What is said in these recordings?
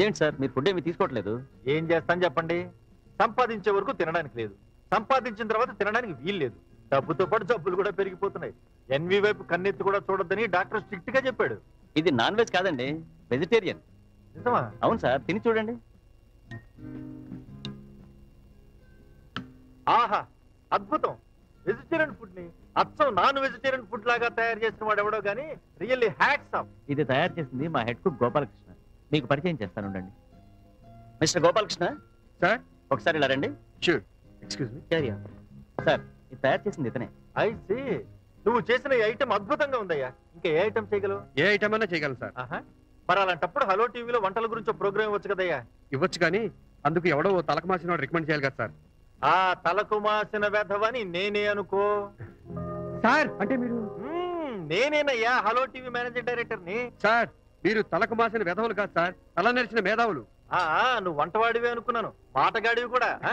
అదేంటి సార్ మీరు ఫుడ్ ఏమి తీసుకోవట్లేదు ఏం చేస్తాను చెప్పండి సంపాదించే వరకు తినడానికి లేదు సంపాదించిన తర్వాత తినడానికి వీలు లేదు డబ్బుతో పాటు జబ్బులు కూడా పెరిగిపోతున్నాయి ఎన్వి వైపు కన్నెత్తి కూడా చూడొద్దని డాక్టర్ స్ట్రిక్ట్ గా చెప్పాడు ఇది నాన్ వెజ్ కాదండి వెజిటేరియన్ నిజమా అవును సార్ తిని చూడండి ఆహా అద్భుతం వెజిటేరియన్ ఫుడ్ ని అచ్చం నాన్ వెజిటేరియన్ ఫుడ్ లాగా తయారు చేసిన వాడు ఎవడో గానీ రియల్లీ హ్యాట్స్ ఆఫ్ ఇది తయారు చేసింది మా హెడ్ కుక్ గోపాలకృష్ణ మీకు పరిచయం చేస్తాను ఉండండి మిస్టర్ గోపాలకృష్ణ సార్ ఒకసారి ఇలా రండి షూర్ ఎక్స్క్యూజ్ మీ సార్ ఇది తయారు చేసింది ఇతనే ఐ సీ నువ్వు చేసిన ఈ ఐటమ్ అద్భుతంగా ఉందయ్యా ఇంకా ఏ ఐటమ్ చేయగలవు ఏ ఐటమ్ అయినా చేయగలను సార్ ఆహా మరి అలాంటప్పుడు హలో టీవీలో వంటల గురించి ప్రోగ్రామ్ ఇవ్వచ్చు కదయ్యా ఇవ్వచ్చు కానీ అందుకు ఎవడో ఓ తలకు మాసిన రికమెండ్ చేయాలి కదా సార్ ఆ తలకు మాసిన వెధవని నేనే అనుకో సార్ అంటే మీరు మ్మ్, నేనేనయ్యా హలో టీవీ మేనేజింగ్ డైరెక్టర్ ని సార్ మీరు తలకు మాసిన వెధవులు కాదు సార్ తల నెరిచిన మేధావులు ఆ ఆ, నువ్వు వంటవాడివే అనుకున్నాను మాటగాడివి కూడా ఆ?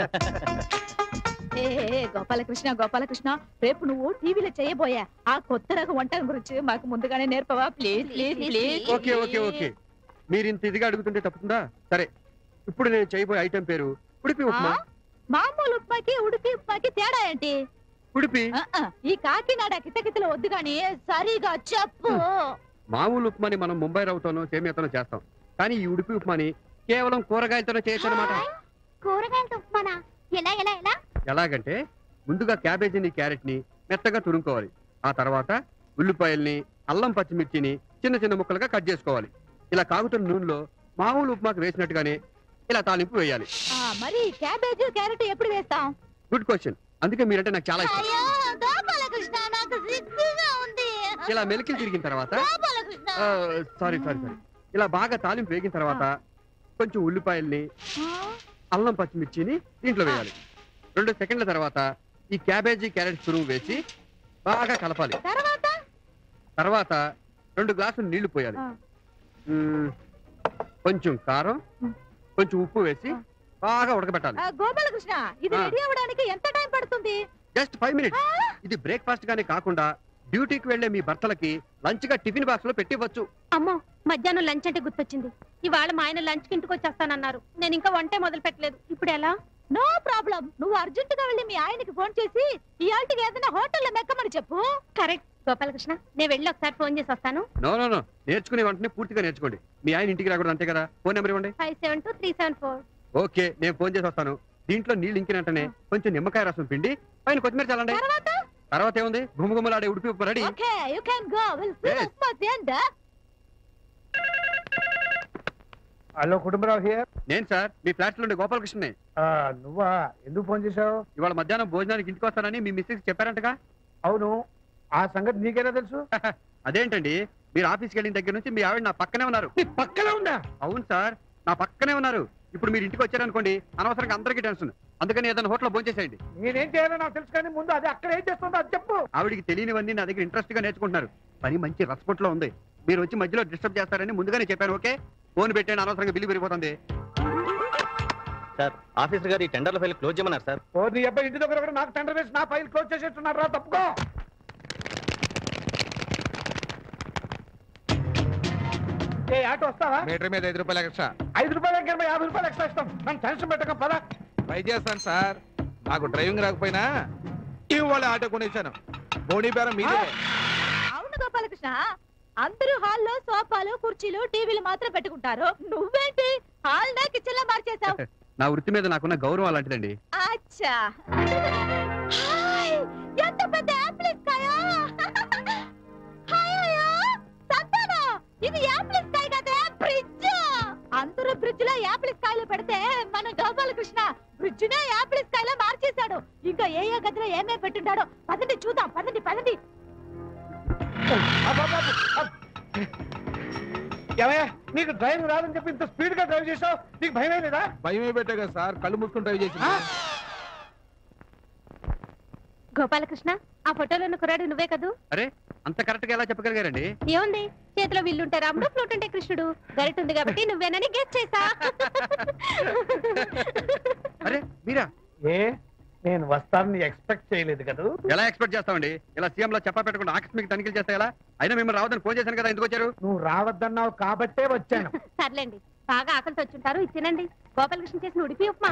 ఏ ఏ, ఏ, గోపాలకృష్ణ గోపాలకృష్ణ రేపు నువ్వు టీవీలో చేయబోయా ఆ కొత్త రకం వంటల గురించి మాకు ముందుగానే నేర్పవా please please please okay okay okay మీరు ఇంత ఇదిగా అడుగుతుంటే తప్పుతుందా సరే ఇప్పుడు నేను చేయబోయే ఐటెం పేరు ఉడిపి ఉప్మా మామూలు ఉప్మాకి ఉడిపి ఉప్మాకి తేడా ఏంటి ఉడిపి ఆ, ఆ, ఈ కాకినాడ కితకితలు వద్దు గాని సరిగా చెప్పు మామూలు ఉప్మాని మనం ముంబై రవ్వతోనో సేమియాతోనో చేస్తాం కానీ ఈ ఉడిపి ఉప్మాని కేవలం కూరగాయలతోనే చేయొచ్చు అనమాట కూరగాయలతో ఉప్మానా ఎలా ఎలా ఎలా ఎలాగంటే ముందుగా క్యాబేజీని క్యారెట్ ని మెత్తగా తురుముకోవాలి ఆ తర్వాత ఉల్లిపాయల్ని అల్లం పచ్చిమిర్చిని చిన్న చిన్న ముక్కలుగా కట్ చేసుకోవాలి ఇలా కాగుతున్న నూనెలో మామూలు ఉప్మాకు వేసినట్టుగానే ఇలా తాలింపు వేయాలి ఆ, మరి క్యాబేజ్ క్యారెట్ ఎప్పుడు వేస్తాం గుడ్ క్వశ్చన్ అందుకే మీరంటే నాకు చాలా ఇష్టం అయ్యో గోపాలకృష్ణ నాకు సిగ్గుగా ఉంది ఇలా మెలికలు తిరిగిన తర్వాత గోపాలకృష్ణ సారీ సారీ సారీ ఇలా బాగా తాలింపు వేగిన తర్వాత కొంచెం ఉల్లిపాయల్ని అల్లం పచ్చిమిర్చిని దీంట్లో వేయాలి రెండు సెకండ్ల తర్వాత ఈ క్యాబేజీ క్యారెట్ తురుము వేసి బాగా కలపాలి తర్వాత తర్వాత రెండు గ్లాసులు నీళ్లు పోయాలి ఆ. మ్మ్, కొంచెం కారం మ్. కొంచెం ఉప్పు వేసి ఆ. బాగా ఉడకబెట్టాలి ఆ, గోపాలకృష్ణ ఇది ఆ. రెడీ అవ్వడానికి ఎంత టైం పడుతుంది జస్ట్ ఫైవ్ మినిట్స్ ఇది బ్రేక్ఫాస్ట్ గానే కాకుండా డ్యూటీకి వెళ్లే మీ భర్తలకి లంచ్ గా టిఫిన్ బాక్స్ లో పెట్టివచ్చు అమ్మో మధ్యాహ్నం లంచ్ అంటే గుర్తొచ్చింది ఇవాళ మా ఆయన లంచ్ కి ఇంటికి వచ్చేస్తానన్నారు నేను ఇంకా వంటే మొదలు పెట్టలేదు ఇప్పుడు ఎలా నో ప్రాబ్లం నువ్వు అర్జెంట్ గా వెళ్ళి మీ ఆయనకి ఫోన్ చేసి ఈ ఆల్టికి ఏదైనా హోటల్లో మెక్కమని చెప్పు కరెక్ట్ గోపాలకృష్ణ నేను వెళ్ళి ఒకసారి ఫోన్ చేసి వస్తాను నో నో నో నేర్చుకునే వెంటనే పూర్తిగా నేర్చుకోండి మీ ఆయన ఇంటికి రాకూడదు అంతే కదా ఫోన్ నెంబర్ ఇవ్వండి five seven two three seven four okay నేను ఫోన్ చేసి వస్తాను దీంట్లో నీళ్ళు ఇంకినట్టనే కొంచెం నిమ్మకాయ రసం పిండి పైన కొత్తిమీర చల్లండి తర్వాత తర్వాత ఏముంది గుమగుమలాడే ఉడిపి ఉప్పు ready okay you can go will see Yes. Upma and hello Kutumbarao here నేను సార్ మీ ఫ్లాట్ లో గోపాలకృష్ణనే నువ్వా ఎందుకు ఫోన్ చేశావు ఇవాళ మధ్యాహ్నం భోజనానికి ఇంటికి వస్తానని మీ మిస్సెస్ చెప్పారంటగా అవును ఆ సంగతి నీకేనా తెలుసు అదేంటండి మీరు ఆఫీస్కి వెళ్ళిన దగ్గర నుంచి మీ ఆవిడ నా పక్కనే ఉన్నారు నీ పక్కనే ఉందా అవును సార్ నా పక్కనే ఉన్నారు ఇప్పుడు మీరు ఇంటికి వచ్చారనుకోండి అనవసరంగా అందరికీ టెన్షన్ అందుకని ఏదైనా హోటల్ భోంచేసేయండి నేనేం చేయాలో నాకు తెలుసు కానీ ముందు అది అక్కడ ఏం చేస్తుందో అది చెప్పు ఆవిడికి తెలియనివన్నీ నా దగ్గర ఇంట్రెస్ట్ గా నేర్చుకుంటున్నారు పని మంచి రసపొట్లో ఉంది మీరు వచ్చి మధ్యలో డిస్టర్బ్ చేస్తారని ముందుగానే చెప్పాను ఓకే ఫోన్ పెట్టాను అనవసరంగా బిల్లు పెరిగిపోతుంది సార్ ఆఫీసర్ గారు ఈ టెండర్ల ఫైల్ క్లోజ్ చేయమన్నారు సార్ ఓ నీ అబ్బాయి ఇంటి దగ్గర కూడా నాకు టెండర్ వేసి నా ఫైల్ క్లోజ్ చేసేస్తున్నారు రా తప్పుకో ఏ ఆటో వస్తావా మీటర్ మీద ఐదు రూపాయలు ఎక్స్ట్రా ఐదు రూపాయలు ఎక్కడ యాభై రూపాయలు ఎక్స్ట్రా ఇస్తాం నన్ను టెన్షన్ పెట్టక పద ట్రై చేస్తాను సార్ నాకు డ్రైవింగ్ రాకపోయినా ఇవాళ ఆటో కొనేసాను బోడీ బేరం మీదే అవును గోపాలకృష్ణ అందరూ హాల్లో సోఫాలు కుర్చీలు టీవీలు మాత్రం పెట్టుకుంటారు నువ్వేంటి హాల్ నా కిచెన్ లో మార్చేసావు నా వృత్తి మీద నాకున్న గౌరవం అలాంటిదండి అచ్చా హాయ్ ఎంత పెద్ద యాప్లిస్కాయ హాయ్ అయ్యో సంతానం ఇది యాప్లిస్కాయ కదా ఫ్రిడ్జ్ అందరూ ఫ్రిడ్జ్ లో యాప్లిస్కాయలు పెడితే మన గోపాలకృష్ణ ఫ్రిడ్జ్ నే యాప్లిస్కాయలో మార్చేశాడు ఇంకా ఏ ఏ గదిలో ఏమే పెట్టుంటాడో పదండి చూద్దాం పదండి పదండి అబ్బబ్బబ్బ, అబ్బ. ఏమయ్యా నీకు డ్రైవింగ్ రాదని చెప్పి ఇంత స్పీడ్ గా డ్రైవ్ చేసావు నీకు భయమే లేదా భయమే పెట్టా కదా సార్ కళ్ళు మూసుకుని డ్రైవ్ చేసి గోపాలకృష్ణ ఆ ఫోటోలో ఉన్న కుర్రాడు నువ్వే కదూ అరే అంత కరెక్ట్ గా ఎలా చెప్పగలిగారండి ఏముంది చేతిలో విల్లుంటే రాముడు ఫ్లూట్ ఉంటే కృష్ణుడు గరిట ఉంది కాబట్టి నువ్వేనని గెట్ చేసా అరే మీరా ఏ నేను వస్తానని ఎక్స్పెక్ట్ చేయలేదు కదా ఎలా ఎక్స్పెక్ట్ చేస్తామండి ఇలా సీఎం లో చెప్పా పెట్టకుండా ఆకస్మిక తనిఖీలు చేస్తే ఎలా అయినా మిమ్మల్ని రావద్దని ఫోన్ చేశాను కదా ఎందుకు వచ్చారు నువ్వు రావద్దన్నావు కాబట్టే వచ్చాను సర్లేండి బాగా ఆకలితో వచ్చుంటారు ఇది తినండి గోపాలకృష్ణ చేసిన ఉడిపి ఉప్మా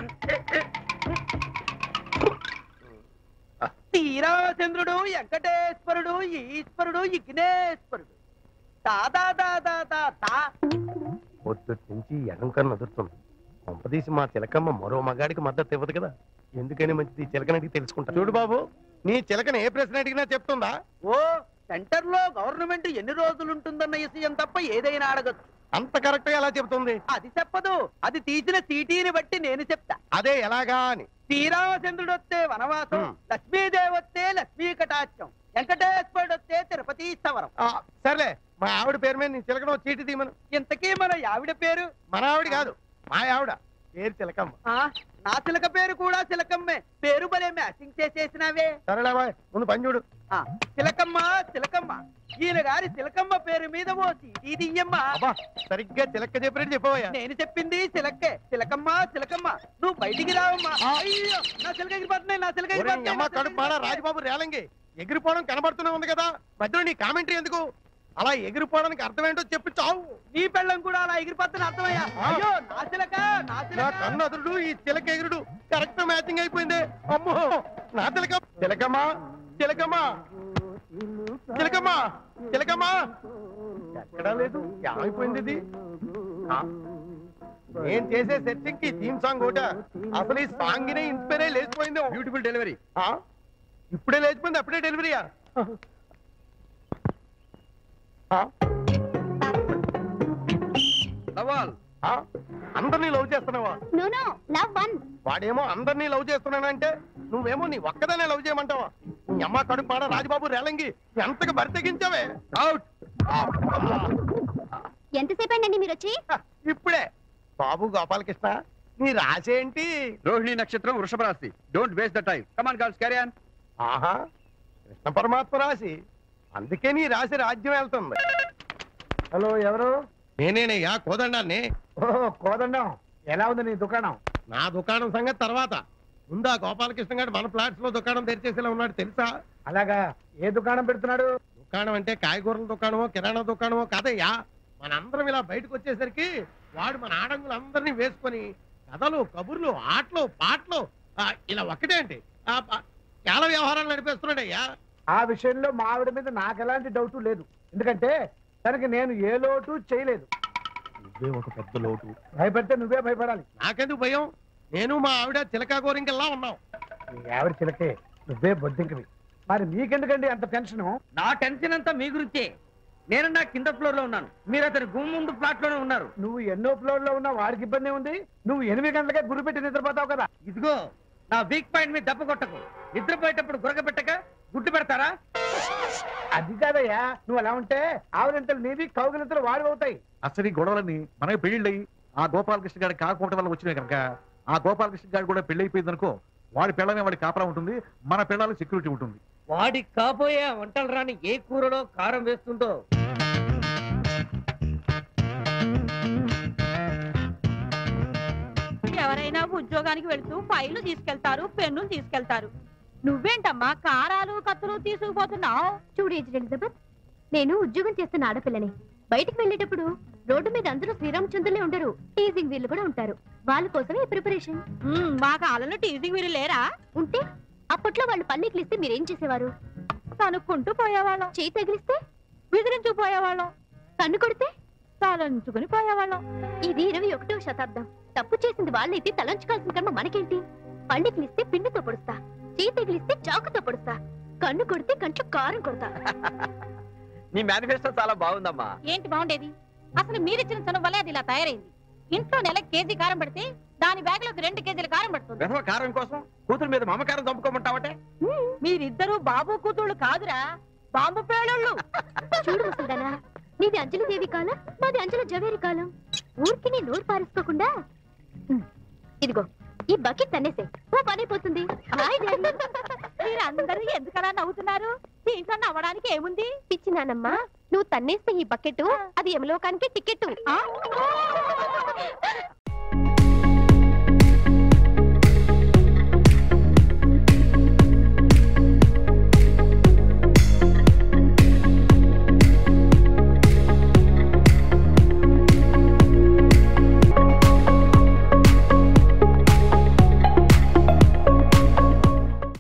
శ్రీరామచంద్రుడు వెంకటేశ్వరుడు ఈశ్వరుడు విఘ్నేశ్వరుడు తాతా తాతా తా పొద్దుటి నుంచి ఎడంకన్ను నదురుతుంది కొంపదీసి మా చిలకమ్మ మరో మగాడికి మద్దతు ఇవ్వదు కదా ఎందుకని మంచిది ఈ చిలకని అడిగి తెలుసుకుంటా చూడు బాబు నీ చిలకని ఏ ప్రశ్న అడిగినా చెప్తుందా ఓ సెంటర్ లో గవర్నమెంట్ ఎన్ని రోజులు ఉంటుందన్న విషయం తప్ప ఏదైనా అడగచ్చు అంత కరెక్ట్ గా ఎలా చెప్తుంది అది చెప్పదు అది తీసిన చీటీని బట్టి నేను చెప్తా అదే ఎలాగా అని శ్రీరామచంద్రుడు వస్తే వనవాసం హ్మ్. లక్ష్మీదేవి వస్తే లక్ష్మీ కటాక్షం వెంకటేశ్వరుడు వస్తే తిరుపతి సవరం ఆ, సర్లే మా ఆవిడ పేరు మీద నీ చిలకను ఓ చీటి తీమను ఇంతకీ మన ఆవిడ పేరు మన ఆవిడ కాదు మా ఆవిడ పేరు చిలకమ్మ ఆ నా చిలక పేరు కూడా చిలకమ్మే పేరు భలే మ్యాచింగ్ చేసేసినావే సరేలే బాయ్ ముందు పని చూడు ఆ, చిలకమ్మ చిలకమ్మ ఈయన గారి చిలకమ్మ పేరు మీద ఓ సీటీ దియ్యమ్మ అబ్బా సరిగ్గా చిలక చెప్పినట్టు చెప్పవయ్యా నేను చెప్పింది చిలక్కే చిలకమ్మ చిలకమ్మ నువ్వు బయటికి రావమ్మా అయ్యో నా చిలక ఎగిరిపోతున్నాయి నా చిలక ఒరేయ్, నీ అమ్మ ఎగిరిపోతున్నాయి, నా కడుపు మాడ చిలక ఎగిరిపోతున్నాయి. రాజబాబు రేలంగి ఎగిరిపోవడం కనబడుతూనే ఉంది కదా మధ్యలో నీ కామెంటరీ ఎందుకు అలా ఎగిరిపోవడానికి అర్థం ఏంటో చెప్పి చావు నీ పెళ్ళం కూడా అలా ఎగిరిపోతున్న అర్థమయ్యా ఆ. అయ్యో నా చిలక నా నా చిలక కన్ను అదురుడు ఈ చిలక ఎగురుడు కరెక్ట్ మ్యాచింగ్ అయిపోయింది అమ్మో నా చిలక చిలకమ్మా చిలకమ్మా చిలకమ్మా చిలకమ్మా ఎక్కడా లేదు ఏమైపోయింది ఇది ఆ, నేను చేసే సెట్టింగ్ కి థీమ్ సాంగ్ ఒకట అసలు ఈ సాంగ్ నే ఇన్స్పైర్ అయ్యి లేచిపోయింది బ్యూటిఫుల్ డెలివరీ ఆ? ఇప్పుడే లేచిపోయింది అప్పుడే డెలివరీయా ఆ? లవాల్ ఆ? అందరినీ లవ్ చేస్తున్నావా నో నో లవ్ వన్ వాడేమో అందరినీ లవ్ చేస్తున్నానంటే నువ్వేమో నీ ఒక్కదానే లవ్ చేయమంటావా నీ అమ్మ కడుపు పాడ రాజబాబు రేలంగి ఎంతగా బరి తెగించావే అవుట్ ఎంతసేపు అండి మీరు వచ్చి ఇప్పుడే బాబు గోపాలకృష్ణ నీ రాసేంటి రోహిణి నక్షత్రం వృషభ రాశి don't waste the time come on girls carry on ఆహా కృష్ణ పరమాత్మ రాశి అందుకే నీ రాశి రాజ్యం వెళ్తుంది హలో ఎవరు నేనేనయ్యా కోదండాన్ని ఓ కోదండం ఎలా ఉంది నీ దుకాణం నా దుకాణం సంగతి తర్వాత ముందా గోపాలకృష్ణ గారు మన ఫ్లాట్స్ లో దుకాణం తెరిచేసేలా ఉన్నాడు తెలుసా అలాగా ఏ దుకాణం పెడుతున్నాడు దుకాణం అంటే కాయగూరల దుకాణమో కిరాణా దుకాణమో కాదయ్యా మనందరం ఇలా బయటకు వచ్చేసరికి వాడు మన ఆడంగులందరినీ వేసుకొని కథలు కబుర్లు ఆటలు పాటలు ఆ, ఇలా ఒక్కటే అంటే ఆ, ఆ, చాలా వ్యవహారాలు నడిపేస్తున్నాడయ్యా ఆ విషయంలో మా ఆవిడ మీద నాకు ఎలాంటి డౌట్ లేదు ఎందుకంటే తనకి నేను ఏ లోటు చేయలేదు నువ్వే ఒక పెద్ద లోటు భయపడితే నువ్వే భయపడాలి నాకెందుకు భయం నేను మా ఆవిడ చిలకా గోరింకల్లా ఉన్నాం నీ ఆవిడ చిలకే నువ్వే బొద్దింకవి మరి మీకెందుకండి అంత టెన్షన్ నా టెన్షన్ అంతా మీ గురించే నేను నా కింద ఫ్లోర్ లో ఉన్నాను మీరు అతని గుమ్ ముందు ఫ్లాట్ లోనే ఉన్నారు నువ్వు ఎన్నో ఫ్లోర్ లో ఉన్నా వాడికి ఇబ్బంది ఉంది నువ్వు ఎనిమిది గంటలకే గురి పెట్టి నిద్రపోతావు కదా ఇదిగో నా వీక్ పాయింట్ మీద దెబ్బ కొట్టకు నిద్రపోయేటప్పుడు గురక పెట్టక గుడ్డు పెడతారా అది కాదయ్యా నువ్వు అలా ఉంటే ఆవిడంతలు నీవి కౌగిలింతలు వాడి అవుతాయి అసలు ఈ గొడవలన్నీ మనకి పెళ్లిళ్ళయి ఆ గోపాలకృష్ణ గారి కాకపోవడం వల్ల వచ్చినాయి కనుక ఆ గోపాలకృష్ణ గారు కూడా పెళ్లి అయిపోయింది అనుకో వాడి పిల్లమే వాడి కాపలా ఉంటుంది మన పిల్లలు సెక్యూరిటీ ఉంటుంది వాడి కాపోయే వంటలు రాని ఏ కూరలో కారం వేస్తుందో ఎవరైనా ఉద్యోగానికి వెళ్తూ ఫైళ్లు తీసుకెళ్తారు పెన్నులు తీసుకెళ్తారు నువ్వేంటమ్మా కారాలు కత్తులు తీసుకుపోతున్నావు చూడు ఏజ్ ఎలిజబెత్ నేను ఉద్యోగం చేస్తున్న ఆడపిల్లని బయటికి వెళ్ళేటప్పుడు రోడ్డు మీద అందరూ శ్రీరామచంద్రులే ఉండరు టీజింగ్ వీళ్ళు కూడా ఉంటారు వాళ్ళ కోసమే ఈ ప్రిపరేషన్ మా కాలంలో టీజింగ్ వీరు లేరా ఉంటే అప్పట్లో వాళ్ళు పన్నీకులు ఇస్తే మీరేం చేసేవారు కనుక్కుంటూ పోయేవాళ్ళం చేయి తగిలిస్తే విదిరించు పోయేవాళ్ళం కన్ను కొడితే తలంచుకుని పోయేవాళ్ళం ఇది ఇరవై ఒకటో శతాబ్దం తప్పు చేసింది వాళ్ళైతే తలంచుకోవాల్సిన కర్మ మనకేంటి పళ్ళికిలిస్తే ఇస్తే పిండితో పొడుస్తా చేయి తగిలిస్తే చాకుతో పొడుస్తా కన్ను కొడితే కంట్లో కారం కొడతా నీ మేనిఫెస్టో చాలా బాగుందమ్మా ఏంటి బాగుండేది అసలు మీరిచ్చిన చనువు వల్లే అది ఇలా తయారైంది ఇంట్లో నెల కేజీ కారం పడితే దాని బ్యాగ్ లోకి రెండు కేజీల కారం పడుతుంది విధవ కారం కోసం కూతురు మీద మమకారం చంపుకోమంటావటే మీరిద్దరూ బాబు కూతుళ్ళు కాదురా బాంబు పేలుళ్ళు చూడు ముసల్దానా నీది అంజలి దేవి కాలం మాది అంజల జవేరి కాలం ఊరికి నీ నోరు పారేసుకోకుండా ఉమ్, ఇదిగో ఈ బకెట్ తన్నేసే ఓ పని అయిపోతుంది హాయ్ డాడీ. మీరందరూ ఎందుకలా నవ్వుతున్నారు దీంట్లో నవ్వడానికి ఏముంది పిచ్చి నానమ్మ నువ్వు తన్నేస్తే ఈ బకెట్ అది యమలోకానికి టికెట్ ఆ?